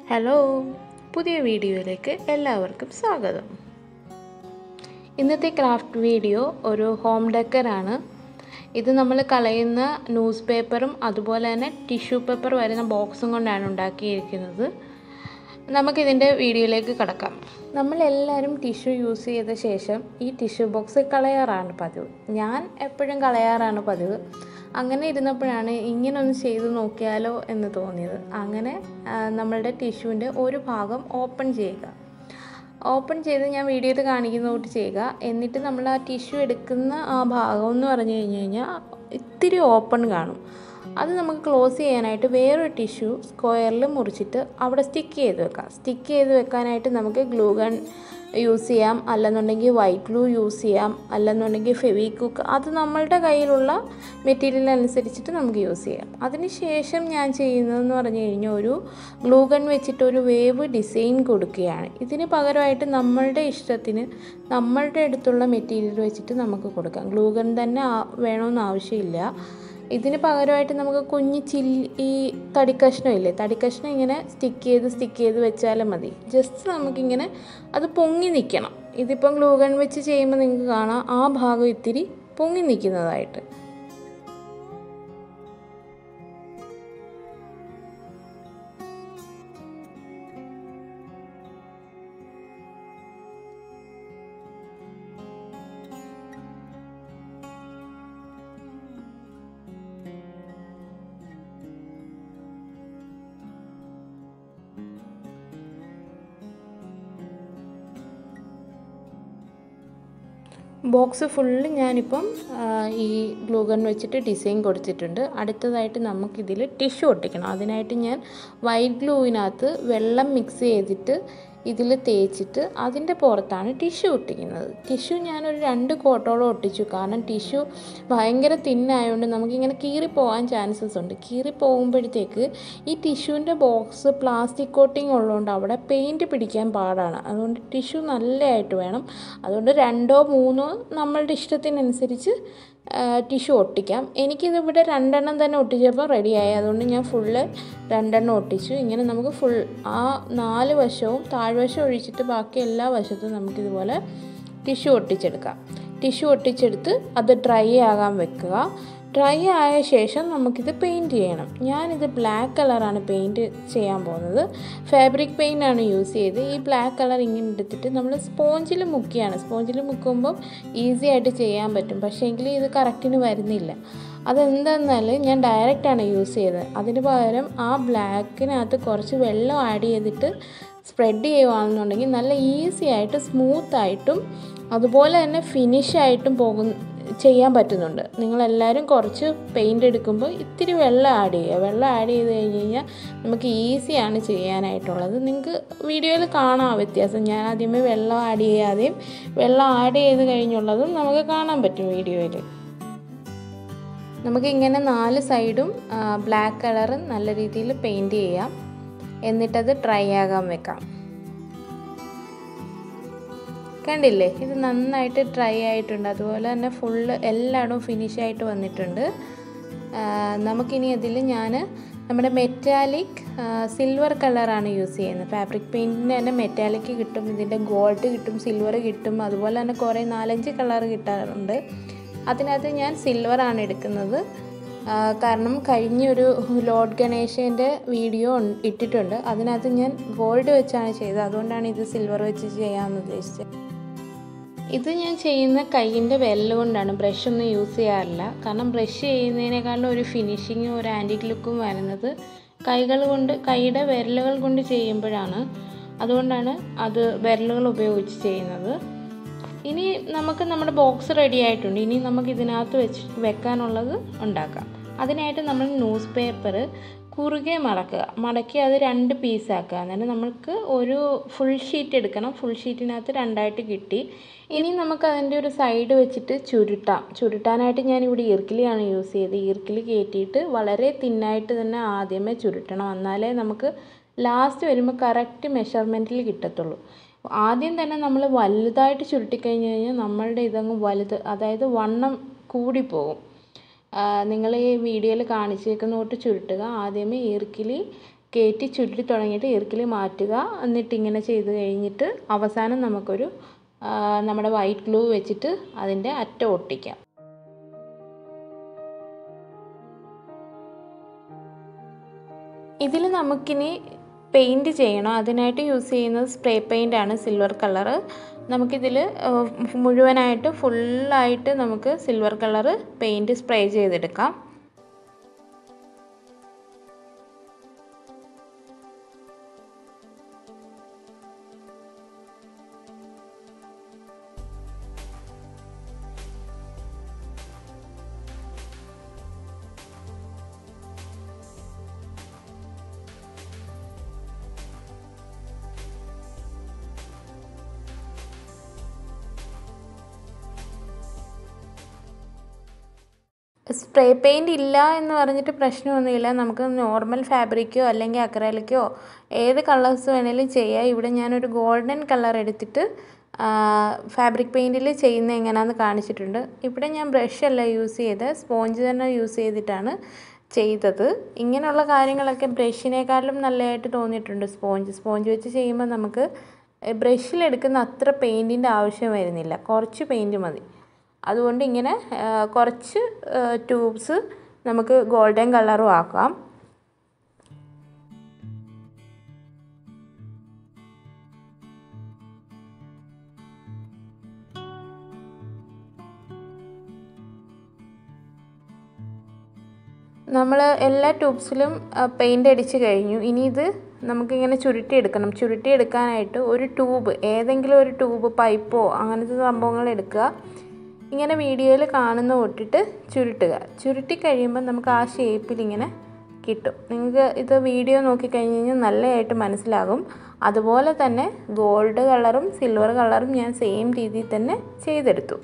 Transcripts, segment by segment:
hello പുതിയ വീഡിയോയിലേക്ക് എല്ലാവർക്കും സ്വാഗതം ഇന്നത്തെ ക്രാഫ്റ്റ് വീഡിയോ ഒരു ഹോം ഡെക്കറാണ് ഇത് നമ്മൾ കളയുന്ന ന്യൂസ് പേപ്പറും അതുപോലെ തന്നെ ടിഷ്യൂ പേപ്പർ വരുന്ന ബോക്സും കൊണ്ടാണ് ഉണ്ടാക്കിയിരിക്കുന്നത് നമുക്കിതിൻ്റെ വീഡിയോയിലേക്ക് കടക്കാം നമ്മളെല്ലാവരും ടിഷ്യൂ യൂസ് ചെയ്ത ശേഷം ഈ ടിഷ്യൂ ബോക്സ് കളയാറാണ് പതിവ് ഞാൻ എപ്പോഴും കളയാറാണ് പതിവ് അങ്ങനെ ഇരുന്നപ്പോഴാണ് ഇങ്ങനെ ഒന്ന് ചെയ്ത് നോക്കിയാലോ എന്ന് തോന്നിയത് അങ്ങനെ ആ, നമ്മളുടെ ടിഷ്യൂവിൻ്റെ ഒരു ഭാഗം ഓപ്പൺ ചെയ്യുക ഓപ്പൺ ചെയ്ത് ഞാൻ വീഡിയോയിൽ കാണിക്കുന്ന തൊട്ട് ചെയ്യുക എന്നിട്ട് നമ്മൾ ആ ടിഷ്യൂ എടുക്കുന്ന ആ ഭാഗം എന്ന് പറഞ്ഞു കഴിഞ്ഞ് കഴിഞ്ഞാൽ ഇത്തിരി ഓപ്പൺ കാണും അത് നമുക്ക് ക്ലോസ് ചെയ്യാനായിട്ട് വേറൊരു ടിഷ്യൂ സ്ക്വയറിൽ മുറിച്ചിട്ട് അവിടെ സ്റ്റിക്ക് ചെയ്ത് വെക്കാം സ്റ്റിക്ക് ചെയ്ത് വെക്കാനായിട്ട് നമുക്ക് ഗ്ലൂ ഗൺ യൂസ് ചെയ്യാം അല്ലെന്നുണ്ടെങ്കിൽ വൈറ്റ് ഗ്ലൂ യൂസ് ചെയ്യാം അല്ലെന്നുണ്ടെങ്കിൽ ഫെവിക്വിക്ക് അത് നമ്മളുടെ കയ്യിലുള്ള മെറ്റീരിയൽ അനുസരിച്ചിട്ട് നമുക്ക് യൂസ് ചെയ്യാം അതിനുശേഷം ഞാൻ ചെയ്യുന്നതെന്ന് പറഞ്ഞു കഴിഞ്ഞാൽ ഒരു ഗ്ലൂ ഗൺ വെച്ചിട്ട് ഒരു വേവ് ഡിസൈൻ കൊടുക്കുകയാണ് ഇതിന് പകരമായിട്ട് നമ്മളുടെ ഇഷ്ടത്തിന് നമ്മളുടെ അടുത്തുള്ള മെറ്റീരിയൽ വെച്ചിട്ട് നമുക്ക് കൊടുക്കാം ഗ്ലൂ ഗൺ തന്നെ ആ- വേണമെന്ന് ആവശ്യമില്ല ഇതിന് പകരമായിട്ട് നമുക്ക് കുഞ്ഞ് ചില്ലി ഈ തടിക്കഷ്ണം ഇല്ലേ തടിക്കഷ്ണം ഇങ്ങനെ സ്റ്റിക്ക് ചെയ്ത് സ്റ്റിക്ക് ചെയ്ത് വെച്ചാലും മതി ജസ്റ്റ് നമുക്കിങ്ങനെ അത് പൊങ്ങി നിൽക്കണം ഇതിപ്പം ഗ്ലൂഗൺ വെച്ച് ചെയ്യുമ്പോൾ നിങ്ങൾക്ക് കാണാം ആ ഭാഗം ഇത്തിരി പൊങ്ങി നിൽക്കുന്നതായിട്ട് ബോക്സ് ഫുള്ള് ഞാനിപ്പം ആ, ഈ ഗ്ലൂ ഗൺ വെച്ചിട്ട് ഡിസൈൻ കൊടുത്തിട്ടുണ്ട് അടുത്തതായിട്ട് നമുക്കിതിൽ ടിഷ്യൂ ഒട്ടിക്കണം അതിനായിട്ട് ഞാൻ വൈറ്റ് ഗ്ലൂവിനകത്ത് വെള്ളം മിക്സ് ചെയ്തിട്ട് ഇതിൽ തേച്ചിട്ട് അതിൻ്റെ പുറത്താണ് ടിഷ്യൂ ഒട്ടിക്കുന്നത് ടിഷ്യൂ ഞാനൊരു രണ്ട് കോട്ടോളം ഒട്ടിച്ചു കാരണം ടിഷ്യൂ ഭയങ്കര തിന്നായതുകൊണ്ട് നമുക്കിങ്ങനെ കീറിപ്പോകാൻ ചാൻസസ് ഉണ്ട് കീറി പോകുമ്പോഴത്തേക്ക് ഈ ടിഷ്യൂവിൻ്റെ ബോക്സ് പ്ലാസ്റ്റിക് കോട്ടിംഗ് ഉള്ളതുകൊണ്ട് അവിടെ പെയിൻറ്റ് പിടിക്കാൻ പാടാണ് അതുകൊണ്ട് ടിഷ്യൂ നല്ലതായിട്ട് വേണം അതുകൊണ്ട് രണ്ടോ മൂന്നോ നമ്മളുടെ ഇഷ്ടത്തിനനുസരിച്ച് ടിഷ്യൂ ഒട്ടിക്കാം എനിക്കിതിവിടെ രണ്ടെണ്ണം തന്നെ ഒട്ടിച്ചപ്പോൾ റെഡിയായി അതുകൊണ്ട് ഞാൻ ഫുള്ള് രണ്ടെണ്ണം ഒട്ടിച്ചു ഇങ്ങനെ നമുക്ക് ഫുൾ ആ നാല് വശവും താഴ്വശം ഒഴിച്ചിട്ട് ബാക്കി എല്ലാ വശത്തും നമുക്കിതുപോലെ ടിഷ്യൂ ഒട്ടിച്ചെടുക്കാം ടിഷ്യൂ ഒട്ടിച്ചെടുത്ത് അത് ഡ്രൈ ആകാൻ വെക്കുക ഡ്രൈ ആയ ശേഷം നമുക്കിത് പെയിൻറ്റ് ചെയ്യണം ഞാനിത് ബ്ലാക്ക് കളറാണ് പെയിൻറ്റ് ചെയ്യാൻ പോകുന്നത് ഫാബ്രിക് പെയിൻ്റ് ആണ് യൂസ് ചെയ്ത് ഈ ബ്ലാക്ക് കളർ ഇങ്ങനെ എടുത്തിട്ട് നമ്മൾ സ്പോഞ്ചിൽ മുക്കിയാണ് സ്പോഞ്ചിൽ മുക്കുമ്പം ഈസി ആയിട്ട് ചെയ്യാൻ പറ്റും പക്ഷേ എങ്കിൽ ഇത് കറക്റ്റിന് വരുന്നില്ല അതെന്തെന്നാൽ ഞാൻ ഡയറക്റ്റാണ് യൂസ് ചെയ്തത് അതിന് പകരം ആ ബ്ലാക്കിനകത്ത് കുറച്ച് വെള്ളം ആഡ് ചെയ്തിട്ട് സ്പ്രെഡ് ചെയ്യുകയാണെന്നുണ്ടെങ്കിൽ നല്ല ഈസി ആയിട്ട് സ്മൂത്തായിട്ടും അതുപോലെ തന്നെ ഫിനിഷായിട്ടും പോകും ചെയ്യാൻ പറ്റുന്നുണ്ട് നിങ്ങളെല്ലാവരും കുറച്ച് പെയിൻ്റ് എടുക്കുമ്പോൾ ഇത്തിരി വെള്ളം ആഡ് ചെയ്യുക വെള്ളം ആഡ് ചെയ്ത് കഴിഞ്ഞ് കഴിഞ്ഞാൽ നമുക്ക് ഈസിയാണ് ചെയ്യാനായിട്ടുള്ളത് നിങ്ങൾക്ക് വീഡിയോയിൽ കാണാം വ്യത്യാസം ഞാൻ ആദ്യമേ വെള്ളം ആഡ് ചെയ്യാതെയും വെള്ളം ആഡ് ചെയ്ത് കഴിഞ്ഞുള്ളതും നമുക്ക് കാണാൻ പറ്റും വീഡിയോയിൽ നമുക്കിങ്ങനെ നാല് സൈഡും ബ്ലാക്ക് കളർ നല്ല രീതിയിൽ പെയിൻറ്റ് ചെയ്യാം എന്നിട്ടത് ഡ്രൈ ആകാൻ വെക്കാം കണ്ടില്ലേ ഇത് നന്നായിട്ട് ഡ്രൈ ആയിട്ടുണ്ട് അതുപോലെ തന്നെ ഫുള്ള് എല്ലായിടവും ഫിനിഷ് ആയിട്ട് വന്നിട്ടുണ്ട് ആ, നമുക്കിനി അതിൽ ഞാൻ നമ്മുടെ മെറ്റാലിക് സിൽവർ കളറാണ് യൂസ് ചെയ്യുന്നത് ഫാബ്രിക് പെയിൻറ്റിന് തന്നെ മെറ്റാലിക് കിട്ടും ഇതിൻ്റെ ഗോൾഡ് കിട്ടും സിൽവർ കിട്ടും അതുപോലെ തന്നെ കുറേ നാലഞ്ച് കളർ കിട്ടാറുണ്ട് അതിനകത്ത് ഞാൻ സിൽവറാണ് എടുക്കുന്നത് ആ, കാരണം കഴിഞ്ഞൊരു ലോഡ് ഗണേശൻ്റെ വീഡിയോ ഉൺ- ഇട്ടിട്ടുണ്ട് അതിനകത്ത് ഞാൻ ഗോൾഡ് വെച്ചാണ് ചെയ്തത് അതുകൊണ്ടാണ് ഇത് സിൽവർ വെച്ച് ചെയ്യാമെന്ന് ഉദ്ദേശിച്ചത് ഇത് ഞാൻ ചെയ്യുന്ന കൈയിൻ്റെ വിരൽ കൊണ്ടാണ് ബ്രഷ് ഒന്നും യൂസ് ചെയ്യാറില്ല കാരണം ബ്രഷ് ചെയ്യുന്നതിനേക്കാളും ഒരു ഫിനിഷിങ്ങും ഒരു ആൻറ്റിക് ലുക്കും വരുന്നത് കൈകൾ കൊണ്ട് കൈയുടെ വിരലുകൾ കൊണ്ട് ചെയ്യുമ്പോഴാണ് അതുകൊണ്ടാണ് അത് വിരലുകൾ ഉപയോഗിച്ച് ചെയ്യുന്നത് ഇനി നമുക്ക് നമ്മുടെ ബോക്സ് റെഡി ആയിട്ടുണ്ട് ഇനി നമുക്ക് ഇതിനകത്ത് വെച്ച് വെക്കാനുള്ളത് ഉണ്ടാക്കാം അതിനായിട്ട് നമ്മൾ ന്യൂസ് പേപ്പർ കുറുകെ മടക്കുക മടക്കി അത് രണ്ട് പീസാക്കുക അന്നേരം നമുക്ക് ഒരു ഫുൾ ഷീറ്റ് എടുക്കണം ഫുൾ ഷീറ്റിനകത്ത് രണ്ടായിട്ട് കിട്ടി ഇനി നമുക്ക് അതിൻ്റെ ഒരു സൈഡ് വെച്ചിട്ട് ചുരുട്ടാം ചുരുട്ടാനായിട്ട് ഞാനിവിടെ ഈർക്കിലിയാണ് യൂസ് ചെയ്തത് ഈർക്കിലി കയറ്റിയിട്ട് വളരെ തിന്നായിട്ട് തന്നെ ആദ്യമേ ചുരുട്ടണം എന്നാലേ നമുക്ക് ലാസ്റ്റ് വരുമ്പോൾ കറക്റ്റ് മെഷർമെൻറ്റിൽ കിട്ടത്തുള്ളൂ ആദ്യം തന്നെ നമ്മൾ വലുതായിട്ട് ചുരുട്ടിക്കഴിഞ്ഞ് കഴിഞ്ഞാൽ നമ്മളുടെ ഇതങ്ങ് വലുത് അതായത് വണ്ണം കൂടിപ്പോകും നിങ്ങൾ ഈ വീഡിയോയിൽ കാണിച്ചേക്കുന്ന തൊട്ട് ചുരുട്ടുക ആദ്യമേ ഈർക്കിലി കയറ്റി ചുരുട്ടി തുടങ്ങിയിട്ട് ഈർക്കിൽ മാറ്റുക എന്നിട്ട് ഇങ്ങനെ ചെയ്ത് കഴിഞ്ഞിട്ട് അവസാനം നമുക്കൊരു ആ, നമ്മുടെ വൈറ്റ് ഗ്ലൂ വെച്ചിട്ട് അതിൻ്റെ അറ്റം ഒട്ടിക്കാം ഇതിൽ നമുക്കിനി പെയിൻറ്റ് ചെയ്യണം അതിനായിട്ട് യൂസ് ചെയ്യുന്നത് സ്പ്രേ പെയിൻ്റ് ആണ് സിൽവർ കളറ് നമുക്കിതിൽ മുഴുവനായിട്ട് ഫുള്ളായിട്ട് നമുക്ക് സിൽവർ കളറ് പെയിൻറ്റ് സ്പ്രേ ചെയ്തെടുക്കാം സ്പ്രേ പെയിൻറ് ഇല്ല എന്ന് പറഞ്ഞിട്ട് പ്രശ്നമൊന്നുമില്ല നമുക്ക് നോർമൽ ഫാബ്രിക്കോ അല്ലെങ്കിൽ അക്രലിക്കോ ഏത് കളേഴ്സ് വേണേലും ചെയ്യാം ഇവിടെ ഞാനൊരു ഗോൾഡൻ കളർ എടുത്തിട്ട് ഫാബ്രിക് പെയിൻറ്റിൽ ചെയ്യുന്ന എങ്ങനെയാണെന്ന് കാണിച്ചിട്ടുണ്ട് ഇവിടെ ഞാൻ ബ്രഷ് അല്ല യൂസ് ചെയ്ത് സ്പോഞ്ച് തന്നെ യൂസ് ചെയ്തിട്ടാണ് ചെയ്തത് ഇങ്ങനെയുള്ള കാര്യങ്ങളൊക്കെ ബ്രഷിനേക്കാളും നല്ലതായിട്ട് തോന്നിയിട്ടുണ്ട് സ്പോഞ്ച് സ്പോഞ്ച് വെച്ച് ചെയ്യുമ്പോൾ നമുക്ക് ബ്രഷിലെടുക്കുന്ന അത്ര പെയിൻറ്റിൻ്റെ ആവശ്യം വരുന്നില്ല കുറച്ച് പെയിൻറ്റ് മതി അതുകൊണ്ട് ഇങ്ങനെ ആ, കുറച്ച് ട്യൂബ്സ് നമുക്ക് ഗോൾഡൻ കളറും ആക്കാം നമ്മൾ എല്ലാ ട്യൂബ്സിലും പെയിൻ്റ് അടിച്ച് കഴിഞ്ഞു ഇനി ഇത് നമുക്കിങ്ങനെ ചുരുട്ടിയെടുക്കണം ചുരുട്ടിയെടുക്കാനായിട്ട് ഒരു ട്യൂബ് ഏതെങ്കിലും ഒരു ട്യൂബ് പൈപ്പോ അങ്ങനത്തെ സംഭവങ്ങൾ എടുക്കുക ഇങ്ങനെ വീഡിയോയിൽ കാണുന്ന തൊട്ടിട്ട് ചുരുട്ടുക ചുരുട്ടി കഴിയുമ്പോൾ നമുക്ക് ആ ഷേപ്പിൽ ഇങ്ങനെ കിട്ടും നിങ്ങൾക്ക് ഇത് വീഡിയോ നോക്കിക്കഴിഞ്ഞ് കഴിഞ്ഞാൽ നല്ലതായിട്ട് മനസ്സിലാകും അതുപോലെ തന്നെ ഗോൾഡ് കളറും സിൽവർ കളറും ഞാൻ സെയിം രീതിയിൽ തന്നെ ചെയ്തെടുത്തു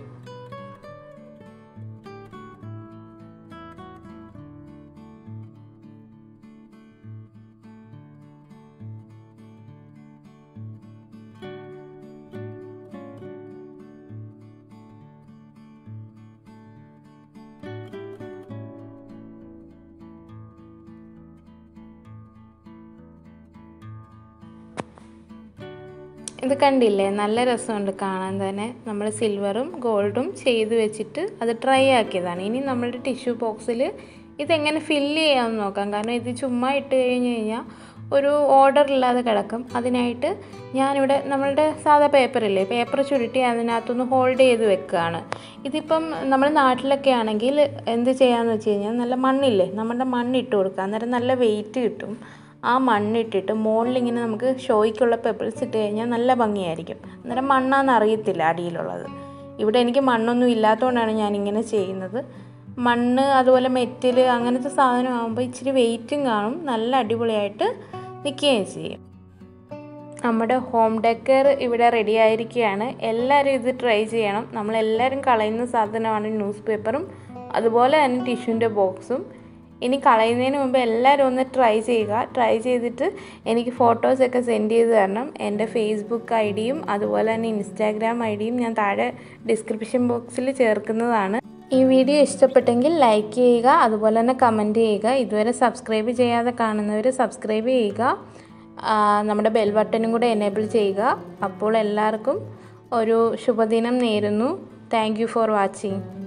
ഇത് കണ്ടില്ലേ നല്ല രസമുണ്ട് കാണാൻ തന്നെ നമ്മൾ സിൽവറും ഗോൾഡും ചെയ്ത് വെച്ചിട്ട് അത് ട്രൈ ആക്കിയതാണ് ഇനി നമ്മളുടെ ടിഷ്യൂ ബോക്സിൽ ഇതെങ്ങനെ ഫില്ല് ചെയ്യാമെന്ന് നോക്കാം കാരണം ഇത് ചുമ്മാ ഇട്ട് കഴിഞ്ഞ് കഴിഞ്ഞാൽ ഒരു ഓർഡർ ഇല്ലാതെ കിടക്കും അതിനായിട്ട് ഞാനിവിടെ നമ്മളുടെ സാധാ പേപ്പറില്ലേ പേപ്പർ ചുരുട്ടി അതിനകത്തൊന്ന് ഹോൾഡ് ചെയ്ത് വെക്കുകയാണ് ഇതിപ്പം നമ്മൾ നാട്ടിലൊക്കെ ആണെങ്കിൽ എന്ത് ചെയ്യാന്ന് വെച്ച് കഴിഞ്ഞാൽ നല്ല മണ്ണില്ലേ നമ്മുടെ മണ്ണിട്ട് കൊടുക്കുക അന്നേരം നല്ല വെയിറ്റ് കിട്ടും ആ മണ്ണിട്ടിട്ട് മുകളിൽ ഇങ്ങനെ നമുക്ക് ഷോയ്ക്കുള്ള പെപ്പിൾസ് ഇട്ട് കഴിഞ്ഞാൽ നല്ല ഭംഗിയായിരിക്കും അന്നേരം മണ്ണാന്ന് അറിയത്തില്ല അടിയിലുള്ളത് ഇവിടെ എനിക്ക് മണ്ണൊന്നും ഇല്ലാത്തതുകൊണ്ടാണ് ഞാനിങ്ങനെ ചെയ്യുന്നത് മണ്ണ് അതുപോലെ മെറ്റൽ അങ്ങനത്തെ സാധനം ആകുമ്പോൾ ഇച്ചിരി വെയിറ്റും കാണും നല്ല അടിപൊളിയായിട്ട് നിൽക്കുകയും ചെയ്യും നമ്മുടെ ഹോം ഡെക്കർ ഇവിടെ റെഡി ആയിരിക്കുകയാണ് എല്ലാവരും ഇത് ട്രൈ ചെയ്യണം നമ്മളെല്ലാവരും കളയുന്ന സാധനമാണ് ന്യൂസ് പേപ്പറും അതുപോലെ തന്നെ ടിഷ്യൂൻ്റെ ബോക്സും ഇനി കളയുന്നതിന് മുമ്പ് എല്ലാവരും ഒന്ന് ട്രൈ ചെയ്യുക ട്രൈ ചെയ്തിട്ട് എനിക്ക് ഫോട്ടോസൊക്കെ സെൻഡ് ചെയ്ത് തരണം എൻ്റെ ഫേസ്ബുക്ക് ഐ ഡിയും അതുപോലെ തന്നെ ഇൻസ്റ്റാഗ്രാം ഐ ഡിയും ഞാൻ താഴെ ഡിസ്ക്രിപ്ഷൻ ബോക്സിൽ ചേർക്കുന്നതാണ് ഈ വീഡിയോ ഇഷ്ടപ്പെട്ടെങ്കിൽ ലൈക്ക് ചെയ്യുക അതുപോലെ തന്നെ കമൻറ്റ് ചെയ്യുക ഇതുവരെ സബ്സ്ക്രൈബ് ചെയ്യാതെ കാണുന്നവർ സബ്സ്ക്രൈബ് ചെയ്യുക ആ, നമ്മുടെ ബെൽ ബട്ടണും കൂടെ എനേബിൾ ചെയ്യുക അപ്പോൾ എല്ലാവർക്കും ഒരു ശുഭദിനം നേരുന്നു താങ്ക് യു ഫോർ വാച്ചിങ്